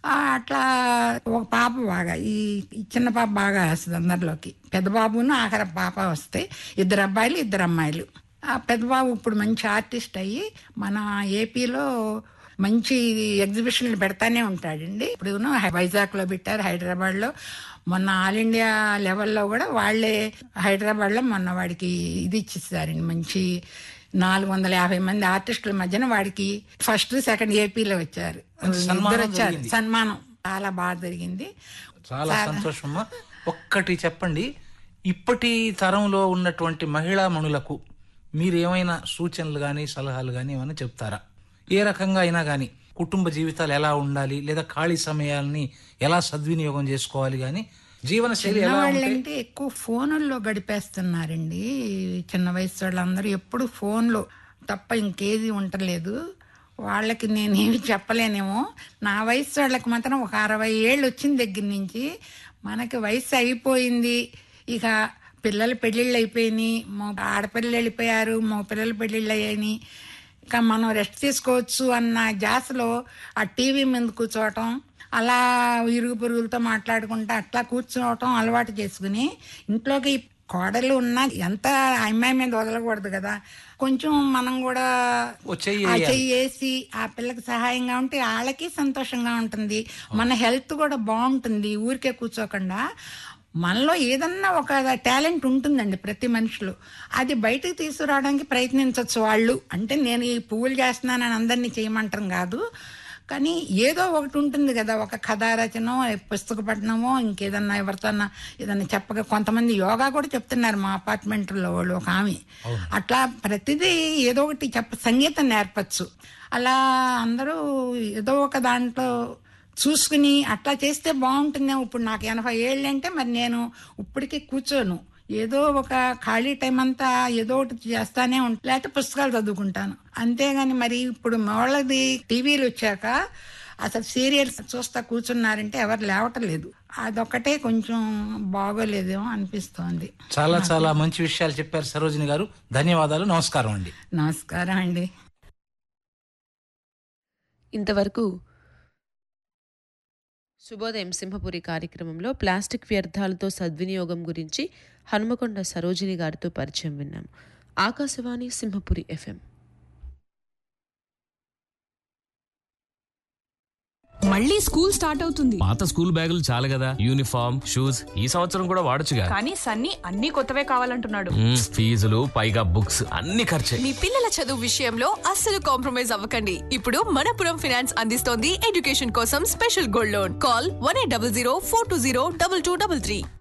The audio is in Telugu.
ఆ, అట్లా ఒక పాప బాగా ఈ ఈ చిన్న పాప బాగా వస్తుంది అందరిలోకి పెద్ద బాబును ఆఖరి పాప వస్తే ఇద్దరు అబ్బాయిలు ఇద్దరు అమ్మాయిలు ఆ పెద్ద బాబు ఇప్పుడు మంచి ఆర్టిస్ట్ అయ్యి మన ఏపీలో మంచి ఎగ్జిబిషన్లు పెడతానే ఉంటాడండి ఇప్పుడు వైజాగ్లో పెట్టారు హైదరాబాద్లో మొన్న ఆల్ ఇండియా లెవెల్లో కూడా వాళ్ళే హైదరాబాద్లో మొన్న వాడికి ఇది ఇచ్చిస్తారండి మంచి నాలుగు వందల యాభై మంది ఆర్టిస్టుల మధ్యన వాడికి ఫస్ట్ సెకండ్ ఏపీలో వచ్చారు ఇద్దరు వచ్చారు సన్మానం చాలా బాగా జరిగింది చాలా సంతోషమ్మా ఒక్కటి చెప్పండి ఇప్పటి తరంలో ఉన్నటువంటి మహిళా మణులకు మీరు ఏమైనా సూచనలు కానీ సలహాలు కానీ ఏమైనా చెప్తారా ఏ రకంగా అయినా కానీ కుటుంబ జీవితాలు ఎలా ఉండాలి లేదా ఖాళీ సమయాల్ని ఎలా సద్వినియోగం చేసుకోవాలి కానీ జీవనశైలి ఎలా ఉంటే వాళ్ళంటే ఎక్కువ ఫోనుల్లో గడిపేస్తున్నారండి చిన్న వయసు వాళ్ళందరూ ఎప్పుడు ఫోన్లో తప్ప ఇంకేది ఉండలేదు వాళ్ళకి నేనేమి చెప్పలేనేమో నా వయసు వాళ్ళకి మాత్రం ఒక అరవై ఏళ్ళు వచ్చిన దగ్గర నుంచి మనకి వయసు అయిపోయింది ఇక పిల్లల పెళ్ళిళ్ళు అయిపోయినాయి మా ఆడపిల్లలు వెళ్ళిపోయారు మా పిల్లల పెళ్ళిళ్ళు అయ్యాయి ఇక మనం రెస్ట్ తీసుకోవచ్చు అన్న జాసలో ఆ టీవీ మీద కూర్చోవటం అలా ఇరుగు పొరుగులతో మాట్లాడుకుంటా అట్లా కూర్చోవటం అలవాటు చేసుకుని ఇంట్లోకి కోడలు ఉన్నా ఎంత అమ్మాయి మీద వదలకూడదు కదా కొంచెం మనం కూడా వచ్చేయి ఆ చెయ్యి వేసి ఆ పిల్లకి సహాయంగా ఉంటే వాళ్ళకి సంతోషంగా ఉంటుంది మన హెల్త్ కూడా బాగుంటుంది ఊరికే కూర్చోకుండా మనలో ఏదన్నా ఒక టాలెంట్ ఉంటుందండి ప్రతి మనిషిలో అది బయటకు తీసుకురావడానికి ప్రయత్నించవచ్చు వాళ్ళు అంటే నేను ఈ పువ్వులు చేస్తున్నానని అందరినీ చేయమంటాం కాదు కానీ ఏదో ఒకటి ఉంటుంది కదా ఒక కథా రచనో పుస్తక పఠనమో ఇంకేదన్నా ఎవరితోన్నా ఏదన్నా చెప్పగా కొంతమంది యోగా కూడా చెప్తున్నారు మా అపార్ట్మెంట్లో వాళ్ళు ఒక ఆమె అట్లా ప్రతిదీ ఏదో ఒకటి చెప్ప సంగీతం నేర్పచ్చు అలా అందరూ ఏదో ఒక దాంట్లో చూసుకుని అట్లా చేస్తే బాగుంటుందేమో ఇప్పుడు నాకు ఎనభై ఏళ్ళు అంటే మరి నేను ఇప్పటికీ కూర్చోను ఏదో ఒక ఖాళీ టైం అంతా ఏదో ఒకటి చేస్తానే ఉంటా లేకపోతే పుస్తకాలు చదువుకుంటాను అంతేగాని మరి ఇప్పుడు వాళ్ళది టీవీలు వచ్చాక అసలు సీరియల్స్ చూస్తా కూర్చున్నారంటే ఎవరు లేవటం లేదు అదొక్కటే కొంచెం బాగోలేదేమో అనిపిస్తోంది చాలా చాలా మంచి విషయాలు చెప్పారు సరోజిని గారు ధన్యవాదాలు నమస్కారం అండి నమస్కారం అండి ఇంతవరకు శుభోదయం సింహపురి కార్యక్రమంలో ప్లాస్టిక్ వ్యర్థాలతో సద్వినియోగం గురించి హనుమకొండ సరోజిని గారితో పరిచయం విన్నాం ఆకాశవాణి సింహపురి ఎఫ్ఎం మళ్ళీ స్కూల్ స్టార్ట్ అవుతుంది పాత స్కూల్ బ్యాగులు చాలు కదా యూనిఫామ్ షూస్ ఈ సంవత్సరం కూడా వాడొచ్చుగా కానీ సన్నీ అన్ని కొత్తవే కావాలంటున్నాడు మ్మ్, ఫీజులు పైగా బుక్స్ అన్ని ఖర్చే మీ పిల్లల చదువు విషయంలో అస్సలు కాంప్రమైజ్ అవ్వకండి ఇప్పుడు మనపురం ఫైనాన్స్ అందిస్తోంది ఎడ్యుకేషన్ కోసం special gold loan call one eight double zero four two zero double two double three